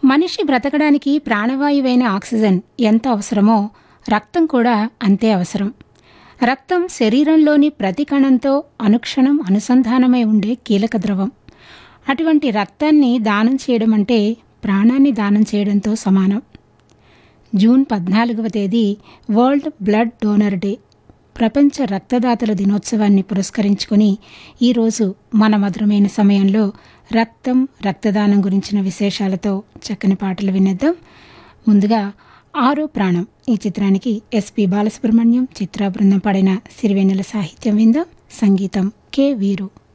మనిషి బ్రతకడానికి ప్రాణవాయువైన ఆక్సిజన్ ఎంత అవసరమో రక్తం కూడా అంతే అవసరం రక్తం శరీరంలోని ప్రతి కణంతో అనుక్షణం అనుసంధానమై ఉండే కీలక ద్రవం అటువంటి రక్తాన్ని దానం చేయడం అంటే ప్రాణాన్ని దానం చేయడంతో సమానం జూన్ పద్నాలుగవ తేదీ వరల్డ్ బ్లడ్ డోనర్ డే ప్రపంచ రక్తదాతల దినోత్సవాన్ని పురస్కరించుకొని ఈరోజు మన మధురమైన సమయంలో రక్తం రక్తదానం గురించిన విశేషాలతో చక్కని పాటలు వినేద్దాం ముందుగా ఆరో ప్రాణం ఈ చిత్రానికి ఎస్పి బాలసుబ్రహ్మణ్యం చిత్ర బృందం పాడిన సిరివెన్నెల సాహిత్యం విందాం సంగీతం కె వీరు